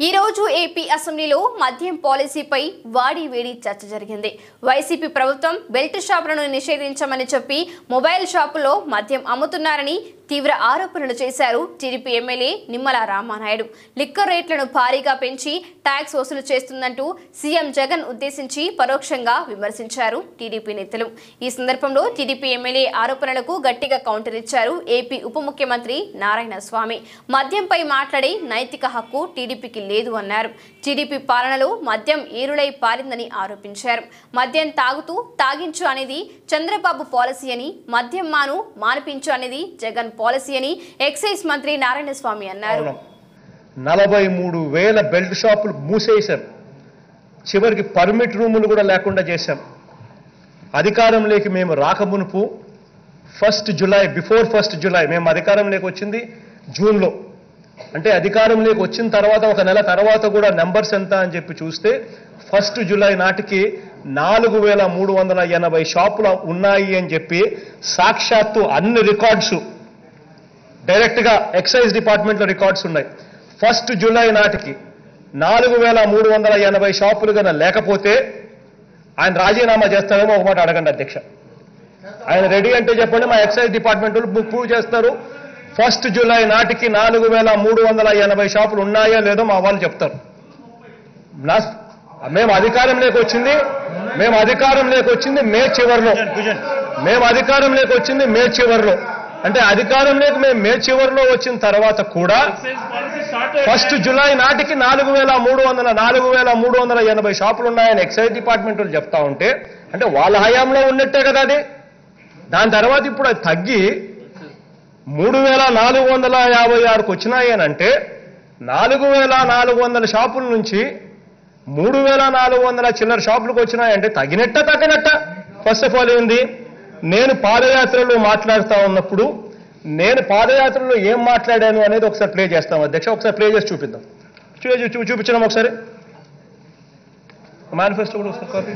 ఈ రోజు ఏపీ అసెంబ్లీలో మద్యం పాలసీపై వాడి వేడి చర్చ జరిగింది వైసీపీ ప్రభుత్వం బెల్ట్ షాపులను నిషేధించమని చెప్పి మొబైల్ షాపులో మద్యం అమ్ముతున్నారని తీవ్ర ఆరోపణలు చేశారు టీడీపీ ఎమ్మెల్యే నిమ్మల రామానాయుడు లిక్కర్ రేట్లను భారీగా పెంచి ట్యాక్స్ వసూలు చేస్తుందంటూ సీఎం జగన్ ఉద్దేశించి పరోక్షంగా విమర్శించారు టీడీపీ నేతలు ఈ సందర్భంలో టీడీపీ ఎమ్మెల్యే ఆరోపణలకు గట్టిగా కౌంటర్ ఇచ్చారు ఏపీ ఉప ముఖ్యమంత్రి నారాయణ స్వామి మద్యంపై మాట్లాడే నైతిక హక్కు టీడీపీకి లేదు అన్నారు టీడీపీ పాలనలో మద్యం ఏరులై పారిందని ఆరోపించారు మద్యం తాగుతూ తాగించు అనేది చంద్రబాబు పాలసీ అని మద్యం మాను మానిపించు అనేది జగన్ పాలసీ అని ఎక్సైజ్ మంత్రి నారాయణ స్వామి అన్నారు అవును. నలభై మూడు వేల బెల్ట్ షాపులు మూసేశారు చివరికి పర్మిట్ రూములు కూడా లేకుండా చేశాం అధికారంలోకి మేము రాకమునుపు first July before first July మేము అధికారంలోకి వచ్చింది జూన్లో అంటే అధికారంలోకి వచ్చిన తర్వాత ఒక నెల తర్వాత కూడా నెంబర్స్ ఎంత అని చెప్పి చూస్తే ఫస్ట్ జులై నాటికి నాలుగు వేల మూడు వందల ఎనభై షాపులు ఉన్నాయి అని చెప్పి సాక్షాత్తు అన్ని రికార్డ్స్ డైరెక్ట్గా ఎక్సైజ్ డిపార్ట్మెంట్లో రికార్డ్స్ ఉన్నాయి ఫస్ట్ జూలై నాటికి నాలుగు వేల మూడు వందల ఎనభై షాపులు కన్నా లేకపోతే ఆయన రాజీనామా చేస్తారేమో ఒక మాట అడగండి అధ్యక్ష ఆయన రెడీ అంటే చెప్పండి మా ఎక్సైజ్ డిపార్ట్మెంట్ వాళ్ళు ప్రూవ్ చేస్తారు ఫస్ట్ జూలై నాటికి నాలుగు వేల మూడు వందల ఎనభై షాపులు ఉన్నాయో లేదో మా వాళ్ళు చెప్తారు నా మేము అధికారంలోకి వచ్చింది మేము అధికారంలోకి వచ్చింది మే చివరిలో మేము అధికారంలోకి వచ్చింది మే చివరిలో అంటే అధికారంలోకి మేము మే చివరిలో వచ్చిన తర్వాత కూడా ఫస్ట్ జులై నాటికి నాలుగు వేల మూడు వందల నాలుగు వేల మూడు వందల ఎనభై షాపులు ఉన్నాయని ఎక్సైజ్ డిపార్ట్మెంట్ వాళ్ళు చెప్తా ఉంటే అంటే వాళ్ళ హయాంలో ఉన్నట్టే కదా అది దాని తర్వాత ఇప్పుడు అది తగ్గి మూడు వేల నాలుగు వందల యాభై ఆరుకు వచ్చినాయి అని అంటే నాలుగు వేల నాలుగు వందల షాపుల నుంచి మూడు వేల నాలుగు వందల చిల్లర షాపులకు వచ్చినాయంటే తగినట్ట తగినట్ట ఫస్ట్ ఆఫ్ ఆల్ ఏంది నేను పాదయాత్రలో మాట్లాడుతూ ఉన్నప్పుడు నేను పాదయాత్రలో ఏం మాట్లాడాను అనేది ఒకసారి ప్లే చేస్తాం అధ్యక్ష ఒకసారి ప్లే చేసి చూపిద్దాం చూ చూ- చూపించడం ఒకసారి మేనిఫెస్టో కూడా ఒకసారి కాపీ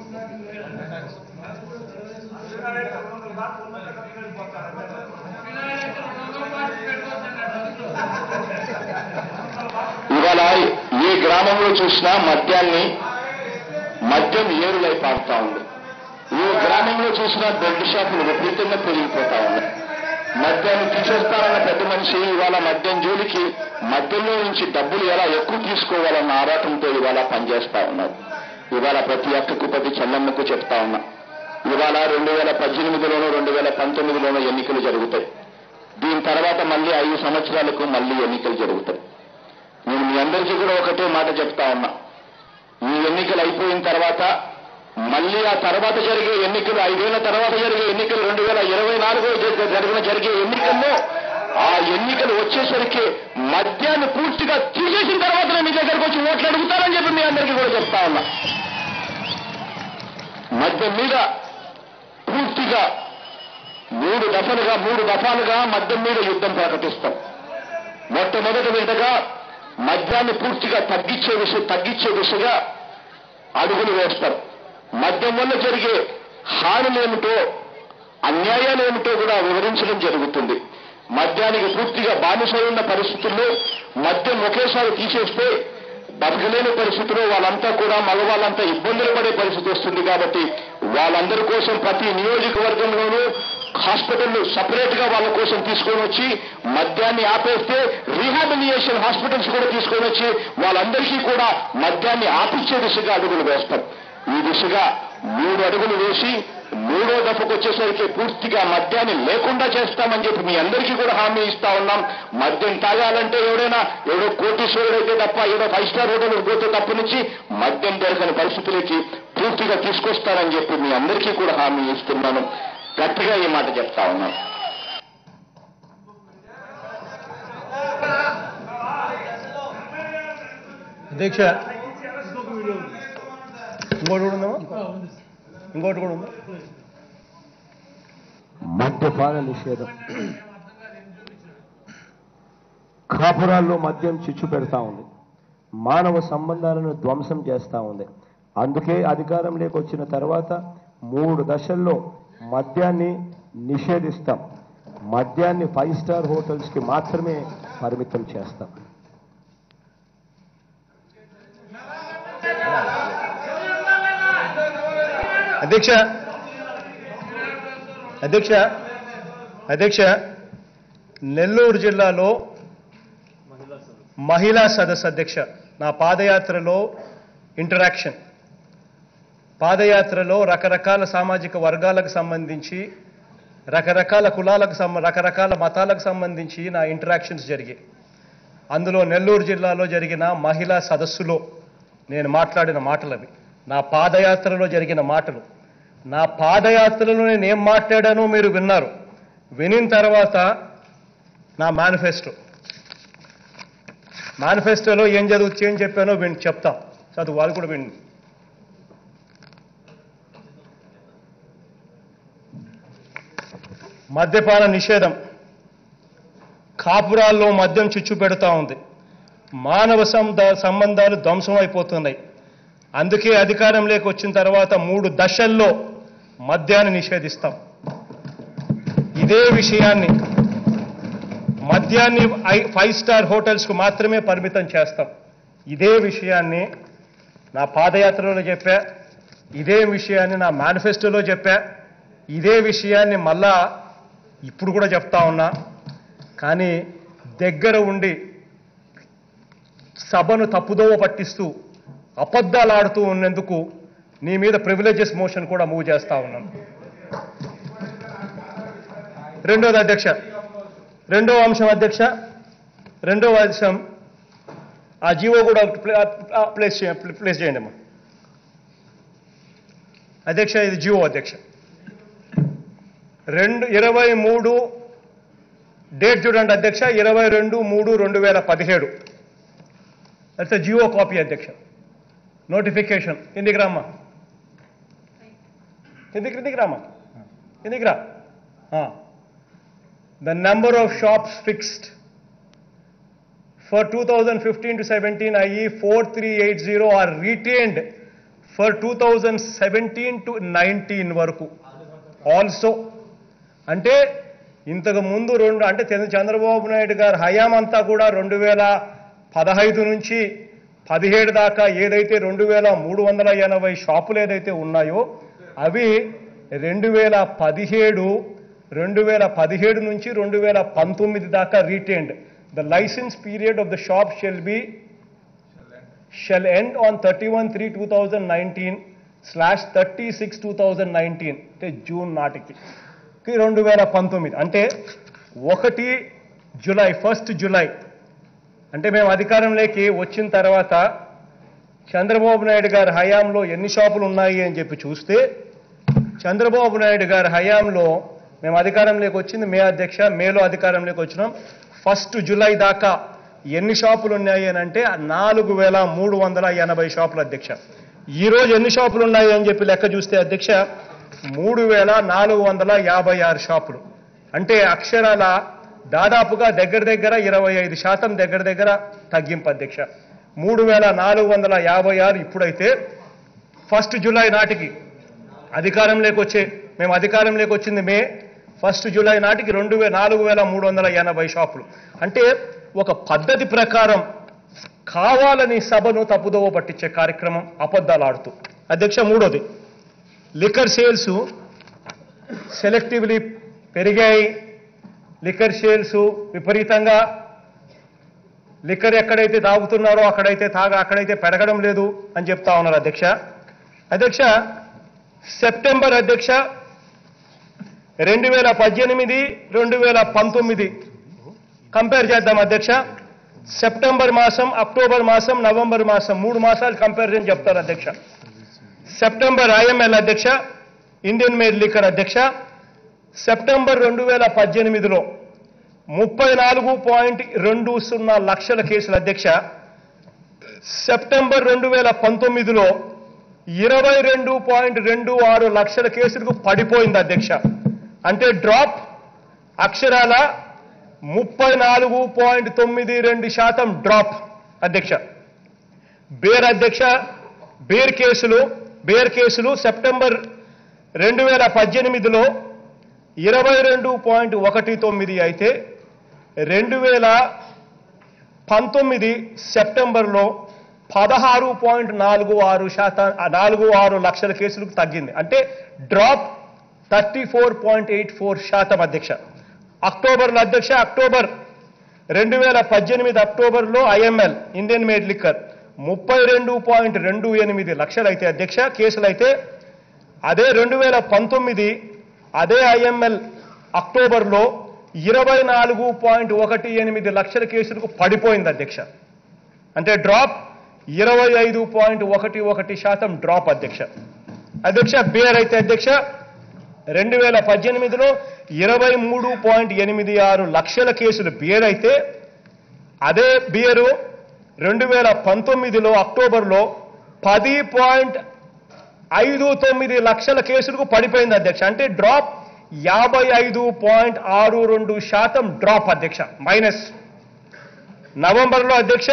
ఇవాళ ఏ గ్రామంలో చూసినా మద్యాన్ని మద్యం ఏరులై పారుతా ఉంది ఏ గ్రామంలో చూసినా బెడ్ షాపులు విపరీతంగా పెరిగిపోతా ఉన్నాయి మద్యాన్ని తీసేస్తారన్న పెద్ద మనిషి ఇవాళ మద్యం జోలికి మద్యంలో నుంచి డబ్బులు ఎలా ఎక్కువ తీసుకోవాలన్న ఆరాటంతో ఇవాళ పనిచేస్తా ఉన్నారు ఇవాళ ప్రతి అక్కకు ప్రతి చెల్లమ్మకు చెప్తా ఉన్నా ఇవాళ రెండు వేల పద్దెనిమిదిలోనూ రెండు వేల పంతొమ్మిదిలోనూ ఎన్నికలు జరుగుతాయి దీని తర్వాత మళ్ళీ ఐదు సంవత్సరాలకు మళ్ళీ ఎన్నికలు జరుగుతాయి నేను మీ అందరికీ కూడా ఒకటే మాట చెప్తా ఉన్నా ఈ ఎన్నికలు అయిపోయిన తర్వాత మళ్ళీ ఆ తర్వాత జరిగే ఎన్నికలు ఐదేళ్ల తర్వాత జరిగే ఎన్నికలు రెండు వేల ఇరవై నాలుగో జరిగిన జరిగే ఎన్నికల్లో ఆ ఎన్నికలు వచ్చేసరికి మద్యాన్ని పూర్తిగా తీసేసిన తర్వాత నేను మీ దగ్గరకు వచ్చి ఓట్లు అడుగుతానని చెప్పి మీ అందరికీ కూడా చెప్తా ఉన్నా మద్యం మీద పూర్తిగా మూడు దఫలుగా మూడు దఫాలుగా మద్యం మీద యుద్ధం ప్రకటిస్తాం మొట్టమొదటి విడతగా మద్యాన్ని పూర్తిగా తగ్గించే దిశ తగ్గించే దిశగా అడుగులు వేస్తారు మద్యం వల్ల జరిగే హానులేమిటో అన్యాయాలేమిటో కూడా వివరించడం జరుగుతుంది మద్యానికి పూర్తిగా బానిసై ఉన్న పరిస్థితుల్లో మద్యం ఒకేసారి తీసేస్తే బతకలేని పరిస్థితిలో వాళ్ళంతా కూడా మగవాళ్ళంతా ఇబ్బందులు పడే పరిస్థితి వస్తుంది కాబట్టి వాళ్ళందరి కోసం ప్రతి నియోజకవర్గంలోనూ హాస్పిటల్ సపరేట్ గా వాళ్ళ కోసం తీసుకొని వచ్చి మద్యాన్ని ఆపేస్తే రీహాబిలియేషన్ హాస్పిటల్స్ కూడా తీసుకొని వచ్చి వాళ్ళందరికీ కూడా మద్యాన్ని ఆపించే దిశగా అడుగులు వేస్తారు ఈ దిశగా మూడు అడుగులు వేసి మూడో దఫకు వచ్చేసరికి పూర్తిగా మద్యాన్ని లేకుండా చేస్తామని చెప్పి మీ అందరికీ కూడా హామీ ఇస్తా ఉన్నాం మద్యం తాగాలంటే ఎవడైనా ఎవడో కోటీశ్వరుడు అయితే తప్ప ఏదో ఫైవ్ స్టార్ హోటల్ పోతే తప్ప నుంచి మద్యం దొరకని పరిస్థితులకి పూర్తిగా తీసుకొస్తారని చెప్పి మీ అందరికీ కూడా హామీ ఇస్తున్నాను గట్టిగా ఈ మాట చెప్తా ఉన్నాను అధ్యక్ష ఇంకోటి కూడా ఉందా ఇంకోటి కూడా ఉందా మద్యపాన నిషేధం కాపురాల్లో మద్యం చిచ్చు పెడతా ఉంది మానవ సంబంధాలను ధ్వంసం చేస్తా ఉంది అందుకే అధికారంలోకి వచ్చిన తర్వాత మూడు దశల్లో మద్యాన్ని నిషేధిస్తాం మద్యాన్ని ఫైవ్ స్టార్ హోటల్స్కి మాత్రమే పరిమితం చేస్తాం అధ్యక్ష అధ్యక్ష అధ్యక్ష నెల్లూరు జిల్లాలో మహిళా సదస్సు అధ్యక్ష నా పాదయాత్రలో ఇంటరాక్షన్ పాదయాత్రలో రకరకాల సామాజిక వర్గాలకు సంబంధించి రకరకాల కులాలకు సంబ రకరకాల మతాలకు సంబంధించి నా ఇంటరాక్షన్స్ జరిగాయి అందులో నెల్లూరు జిల్లాలో జరిగిన మహిళా సదస్సులో నేను మాట్లాడిన మాటలు అవి నా పాదయాత్రలో జరిగిన మాటలు నా పాదయాత్రలో నేను ఏం మాట్లాడానో మీరు విన్నారు వినిన తర్వాత నా మేనిఫెస్టో మేనిఫెస్టోలో ఏం చదువు ఏం చెప్పానో విని చెప్తాం చదువు వాళ్ళు కూడా విండి మద్యపాన నిషేధం కాపురాల్లో మద్యం చిచ్చు పెడతా ఉంది మానవ సంద- సంబంధాలు ధ్వంసం అయిపోతున్నాయి అందుకే అధికారంలోకి వచ్చిన తర్వాత మూడు దశల్లో మద్యాన్ని నిషేధిస్తాం ఇదే విషయాన్ని మద్యాన్ని ఐ- ఫైవ్ స్టార్ హోటల్స్కు మాత్రమే పరిమితం చేస్తాం ఇదే విషయాన్ని నా పాదయాత్రలో చెప్పా ఇదే విషయాన్ని నా మేనిఫెస్టోలో చెప్పా ఇదే విషయాన్ని మళ్ళా ఇప్పుడు కూడా చెప్తా ఉన్నా కానీ దగ్గర ఉండి సభను తప్పుదోవ పట్టిస్తూ అబద్ధాలు ఆడుతూ ఉన్నందుకు నీ మీద ప్రివిలేజెస్ మోషన్ కూడా మూవ్ చేస్తా ఉన్నాను రెండోది అధ్యక్ష రెండో అంశం అధ్యక్ష రెండో అంశం ఆ జీవో కూడా ప్లే- ఆ ప్లేస్ చేయ ప్లేస్ చేయండి అమ్మా అధ్యక్ష ఇది జీవో అధ్యక్ష రెండు ఇరవై మూడు డేట్ చూడండి అధ్యక్ష ఇరవై రెండు మూడు రెండు వేల పదిహేడు దట్స్ జియో కాపీ అధ్యక్ష నోటిఫికేషన్ కిందికి రామ్మా కిందికి కిందికి రామ్మా కిందికి రా the number of shops fixed for two thousand fifteen to seventeen IE four three eight zero are retained for two thousand seventeen to nineteen వరకు ఆల్సో అంటే ఇంతకు ముందు రెండు అంటే తెలు- చంద్రబాబు నాయుడు గారు హయాం అంతా కూడా రెండు వేల పదహైదు నుంచి పదిహేడు దాకా ఏదైతే రెండు వేల మూడు వందల ఎనభై షాపులు ఏదైతే ఉన్నాయో అవి రెండు వేల పదిహేడు రెండు వేల పదిహేడు నుంచి రెండు వేల పంతొమ్మిది దాకా retained the license period of the shop shall be shall end on 31 3 2019 slash thirty six two thousand nineteen అంటే జూన్ నాటికి కి రెండు వేల పంతొమ్మిది అంటే ఒకటి జులై ఫస్ట్ జులై అంటే మేము అధికారంలోకి వచ్చిన తర్వాత చంద్రబాబు నాయుడు గారి హయాంలో ఎన్ని షాపులు ఉన్నాయి అని చెప్పి చూస్తే చంద్రబాబు నాయుడు గారి హయాంలో మేము అధికారంలోకి వచ్చింది మే అధ్యక్ష మేలో అధికారంలోకి వచ్చినాం ఫస్ట్ జులై దాకా ఎన్ని షాపులు ఉన్నాయి అని అంటే నాలుగు వేల మూడు వందల ఎనభై షాపులు అధ్యక్ష ఈ రోజు ఎన్ని షాపులు ఉన్నాయి అని చెప్పి లెక్క చూస్తే అధ్యక్ష మూడు వేల నాలుగు వందల యాభై ఆరు షాపులు అంటే అక్షరాల దాదాపుగా దగ్గర దగ్గర ఇరవై ఐదు శాతం దగ్గర దగ్గర తగ్గింపు అధ్యక్ష మూడు వేల నాలుగు వందల యాభై ఆరు ఇప్పుడైతే ఫస్ట్ జూలై నాటికి అధికారంలోకి వచ్చే మేము అధికారంలోకి వచ్చింది మే ఫస్ట్ జూలై నాటికి రెండు వే నాలుగు వేల మూడు వందల ఎనభై షాపులు అంటే ఒక పద్ధతి ప్రకారం కావాలని సభను తప్పుదోవ పట్టించే కార్యక్రమం అబద్ధాలు ఆడుతూ అధ్యక్ష మూడోది లిక్కర్ సేల్స్ సెలెక్టివ్లీ పెరిగాయి లిక్కర్ సేల్స్ విపరీతంగా లిక్కర్ ఎక్కడైతే తాగుతున్నారో అక్కడైతే తాగ అక్కడైతే పెరగడం లేదు అని చెప్తా ఉన్నారు అధ్యక్ష అధ్యక్ష సెప్టెంబర్ అధ్యక్ష రెండు వేల పద్దెనిమిది రెండు వేల పంతొమ్మిది కంపేర్ చేద్దాం అధ్యక్ష సెప్టెంబర్ మాసం అక్టోబర్ మాసం నవంబర్ మాసం మూడు మాసాలు కంపారిజన్ చెప్తారు అధ్యక్ష సెప్టెంబర్ ఐఎంఎల్ అధ్యక్ష ఇండియన్ మేడ్ లిక్కర్ అధ్యక్ష సెప్టెంబర్ రెండు వేల పద్దెనిమిదిలో ముప్పై నాలుగు పాయింట్ రెండు సున్నా లక్షల కేసుల అధ్యక్ష సెప్టెంబర్ రెండు వేల పంతొమ్మిదిలో ఇరవై రెండు పాయింట్ రెండు ఆరు లక్షల కేసులకు పడిపోయింది అధ్యక్ష అంటే డ్రాప్ అక్షరాల ముప్పై నాలుగు పాయింట్ తొమ్మిది రెండు శాతం డ్రాప్ అధ్యక్ష బేర్ అధ్యక్ష బేర్ కేసులు బేర్ కేసులు సెప్టెంబర్ రెండు వేల పద్దెనిమిదిలో ఇరవై రెండు పాయింట్ ఒకటి తొమ్మిది అయితే రెండు వేల పంతొమ్మిది సెప్టెంబర్లో పదహారు పాయింట్ నాలుగు ఆరు శాతం నాలుగు ఆరు లక్షల కేసులకు తగ్గింది అంటే drop thirty four point eight four శాతం అధ్యక్ష అక్టోబర్లో అధ్యక్ష అక్టోబర్ రెండు వేల పద్దెనిమిది అక్టోబర్లో ఐఎంఎల్ ఇండియన్ మేడ్ లిక్కర్ ముప్పై రెండు పాయింట్ రెండు ఎనిమిది లక్షలు అయితే అధ్యక్ష కేసులు అయితే అదే రెండు వేల పంతొమ్మిది అదే ఐఎంఎల్ అక్టోబర్లో ఇరవై నాలుగు పాయింట్ ఒకటి ఎనిమిది లక్షల కేసులకు పడిపోయింది అధ్యక్ష అంటే డ్రాప్ ఇరవై ఐదు పాయింట్ ఒకటి ఒకటి శాతం డ్రాప్ అధ్యక్ష అధ్యక్ష బేర్ అయితే అధ్యక్ష రెండు వేల పద్దెనిమిదిలో ఇరవై మూడు పాయింట్ ఎనిమిది ఆరు లక్షల కేసులు బియర్ అయితే అదే బియరు రెండు వేల పంతొమ్మిదిలో అక్టోబర్లో పది పాయింట్ ఐదు తొమ్మిది లక్షల కేసులకు పడిపోయింది అధ్యక్ష అంటే డ్రాప్ యాభై ఐదు పాయింట్ ఆరు రెండు శాతం డ్రాప్ అధ్యక్ష మైనస్ నవంబర్లో అధ్యక్ష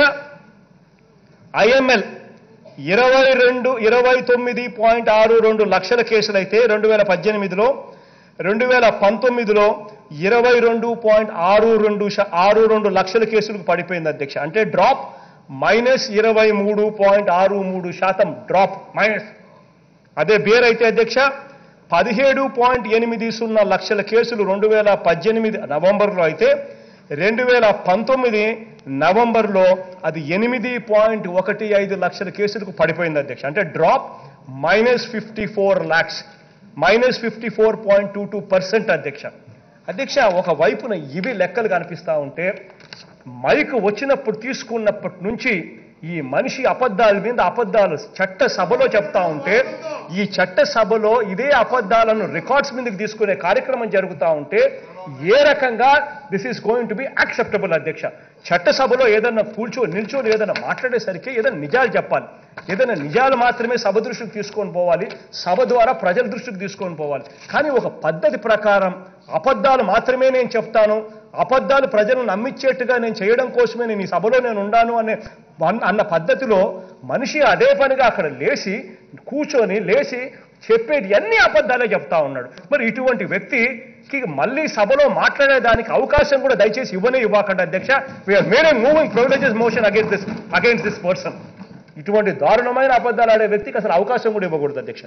ఐఎంఎల్ ఇరవై రెండు ఇరవై తొమ్మిది పాయింట్ ఆరు రెండు లక్షల కేసులైతే రెండు వేల పద్దెనిమిదిలో రెండు వేల పంతొమ్మిదిలో ఇరవై రెండు పాయింట్ ఆరు రెండు శా- ఆరు రెండు లక్షల కేసులకు పడిపోయింది అధ్యక్ష అంటే డ్రాప్ మైనస్ ఇరవై మూడు పాయింట్ ఆరు మూడు శాతం డ్రాప్ మైనస్ అదే బేర్ అయితే అధ్యక్ష పదిహేడు పాయింట్ ఎనిమిది సున్నా లక్షల కేసులు రెండు వేల పద్దెనిమిది నవంబర్లో అయితే రెండు వేల పంతొమ్మిది నవంబర్లో అది ఎనిమిది పాయింట్ ఒకటి ఐదు లక్షల కేసులకు పడిపోయింది అధ్యక్ష అంటే drop minus fifty four lakhs minus fifty four point two two percent అధ్యక్ష అధ్యక్ష ఒక వైపున ఇవి లెక్కలు కనిపిస్తా ఉంటే మైక్ వచ్చినప్పుడు తీసుకున్నప్పటి నుంచి ఈ మనిషి అబద్ధాల మీద అబద్ధాలు చట్ట సభలో చెప్తా ఉంటే ఈ చట్ట సభలో ఇదే అబద్ధాలను రికార్డ్స్ మీదకి తీసుకునే కార్యక్రమం జరుగుతూ ఉంటే ఏ రకంగా this is going to be acceptable అధ్యక్ష చట్ట సభలో ఏదన్నా కూర్చో నిల్చొని ఏదైనా మాట్లాడేసరికి ఏదైనా నిజాలు చెప్పాలి ఏదైనా నిజాలు మాత్రమే సభ దృష్టికి తీసుకొని పోవాలి సభ ద్వారా ప్రజల దృష్టికి తీసుకొని పోవాలి కానీ ఒక పద్ధతి ప్రకారం అబద్ధాలు మాత్రమే నేను చెప్తాను అబద్ధాలు ప్రజలను నమ్మించేట్టుగా నేను చేయడం కోసమే నేను ఈ సభలో నేను ఉండాను అనే అన్న- అన్న పద్ధతిలో మనిషి అదే పనిగా అక్కడ లేచి కూర్చొని లేచి చెప్పేది అన్ని అబద్ధాలే చెప్తా ఉన్నాడు మరి ఇటువంటి వ్యక్తికి మళ్ళీ సభలో మాట్లాడేదానికి అవకాశం కూడా దయచేసి ఇవ్వనే ఇవ్వకండి అధ్యక్ష we are made moving privileges motion against this against this person ఇటువంటి దారుణమైన అబద్ధాలు ఆడే వ్యక్తికి అసలు అవకాశం కూడా ఇవ్వకూడదు అధ్యక్ష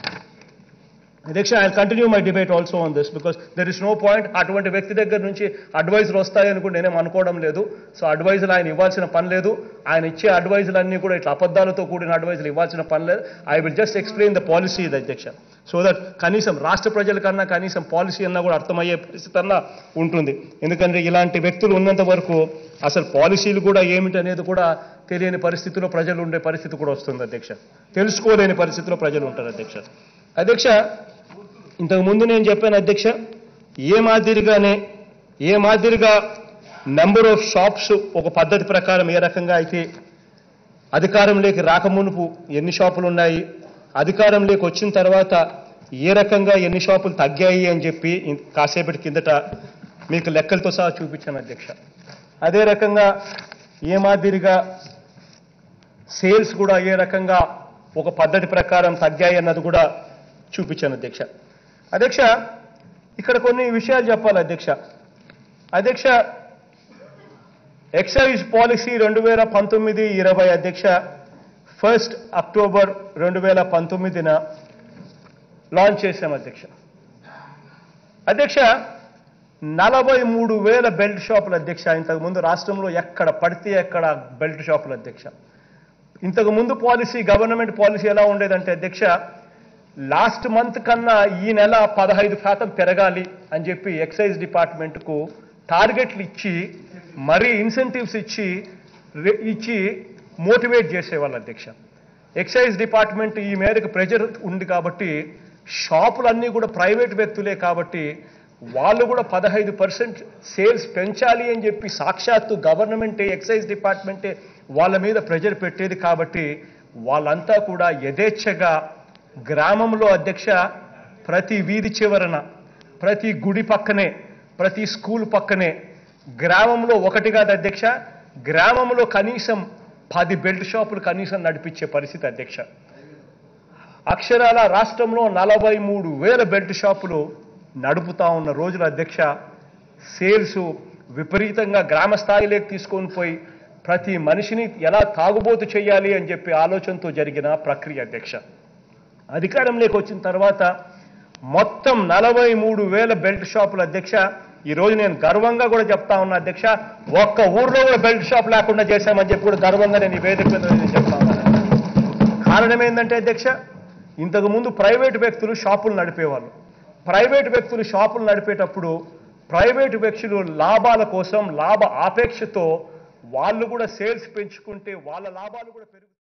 అధ్యక్ష I continue my debate also on this because there is no point అటువంటి వ్యక్తి దగ్గర నుంచి అడ్వైజులు వస్తాయని కూడా నేనేం అనుకోవడం లేదు సో అడ్వైజులు ఆయన ఇవ్వాల్సిన పని లేదు ఆయన ఇచ్చే అడ్వైజులు అన్నీ కూడా ఇట్లా అబద్ధాలతో కూడిన అడ్వైజులు ఇవ్వాల్సిన పని లేదు I will just explain the policy ఇది అధ్యక్ష సో దట్ కనీసం రాష్ట్ర ప్రజల కన్నా కనీసం పాలసీ అన్నా కూడా అర్థమయ్యే పరిస్థితి అన్నా ఉంటుంది ఎందుకంటే ఇలాంటి వ్యక్తులు ఉన్నంత వరకు అసలు పాలసీలు కూడా ఏమిటి అనేది కూడా తెలియని పరిస్థితిలో ప్రజలు ఉండే పరిస్థితి కూడా వస్తుంది అధ్యక్ష తెలుసుకోలేని పరిస్థితిలో ప్రజలు ఉంటారు అధ్యక్ష అధ్యక్ష ఇంతకు ముందు నేను చెప్పాను అధ్యక్ష ఏ మాదిరిగానే ఏ మాదిరిగా నెంబర్ ఆఫ్ షాప్స్ ఒక పద్ధతి ప్రకారం ఏ రకంగా అయితే అధికారంలోకి రాకమునుపు ఎన్ని షాపులు ఉన్నాయి అధికారంలోకి వచ్చిన తర్వాత ఏ రకంగా ఎన్ని షాపులు తగ్గాయి అని చెప్పి ఇన్- కాసేపటి కిందట మీకు లెక్కలతో సహా చూపించాను అధ్యక్ష అదే రకంగా ఏ మాదిరిగా సేల్స్ కూడా ఏ రకంగా ఒక పద్ధతి ప్రకారం తగ్గాయి అన్నది కూడా చూపించాను అధ్యక్ష అధ్యక్ష ఇక్కడ కొన్ని విషయాలు చెప్పాలి అధ్యక్ష అధ్యక్ష ఎక్సైజ్ పాలసీ రెండు వేల పంతొమ్మిది ఇరవై అధ్యక్ష ఫస్ట్ అక్టోబర్ రెండు వేల పంతొమ్మిదిన లాంచ్ చేశాం అధ్యక్ష అధ్యక్ష నలభై మూడు వేల బెల్ట్ షాపులు అధ్యక్ష ఇంతకుముందు రాష్ట్రంలో ఎక్కడ పడితే ఎక్కడ బెల్ట్ షాపులు అధ్యక్ష ఇంతకు ముందు పాలసీ గవర్నమెంట్ పాలసీ ఎలా ఉండేదంటే అధ్యక్ష లాస్ట్ మంత్ కన్నా ఈ నెల పదహైదు శాతం పెరగాలి అని చెప్పి ఎక్సైజ్ డిపార్ట్మెంట్కు టార్గెట్లు ఇచ్చి మరీ ఇన్సెంటివ్స్ ఇచ్చి రే- ఇచ్చి మోటివేట్ చేసేవాళ్ళు అధ్యక్ష ఎక్సైజ్ డిపార్ట్మెంట్ ఈ మేరకు ప్రెజర్ ఉంది కాబట్టి షాపులన్నీ కూడా ప్రైవేట్ వ్యక్తులే కాబట్టి వాళ్ళు కూడా పదహైదు పర్సెంట్ సేల్స్ పెంచాలి అని చెప్పి సాక్షాత్తు గవర్నమెంటే ఎక్సైజ్ డిపార్ట్మెంటే వాళ్ళ మీద ప్రెజర్ పెట్టేది కాబట్టి వాళ్ళంతా కూడా యథేచ్ఛగా గ్రామంలో అధ్యక్ష ప్రతి వీధి చివరన ప్రతి గుడి పక్కనే ప్రతి స్కూల్ పక్కనే గ్రామంలో ఒకటి కాదు అధ్యక్ష గ్రామంలో కనీసం పది బెల్ట్ షాపులు కనీసం నడిపించే పరిస్థితి అధ్యక్ష అక్షరాల రాష్ట్రంలో నలభై మూడు వేల బెల్ట్ షాపులు నడుపుతా ఉన్న రోజుల అధ్యక్ష సేల్స్ విపరీతంగా గ్రామ స్థాయిలోకి తీసుకొని పోయి ప్రతి మనిషిని ఎలా తాగుబోతు చేయాలి అని చెప్పి ఆలోచనతో జరిగిన ప్రక్రియ అధ్యక్ష అధికారంలోకి వచ్చిన తర్వాత మొత్తం నలభై మూడు వేల బెల్ట్ షాపుల అధ్యక్ష ఈ రోజు నేను గర్వంగా కూడా చెప్తా ఉన్నా అధ్యక్ష ఒక్క ఊర్లో కూడా బెల్ట్ షాప్ లేకుండా చేశామని చెప్పి కూడా గర్వంగా నేను ఈ వేదిక మీద నేను చెప్తా ఉన్నాను కారణం ఏంటంటే అధ్యక్ష ఇంతకు ముందు ప్రైవేటు వ్యక్తులు షాపులు నడిపేవాళ్ళు ప్రైవేటు వ్యక్తులు షాపులు నడిపేటప్పుడు ప్రైవేటు వ్యక్తులు లాభాల కోసం లాభ ఆపేక్షతో వాళ్ళు కూడా సేల్స్ పెంచుకుంటే వాళ్ళ లాభాలు కూడా పెరుగు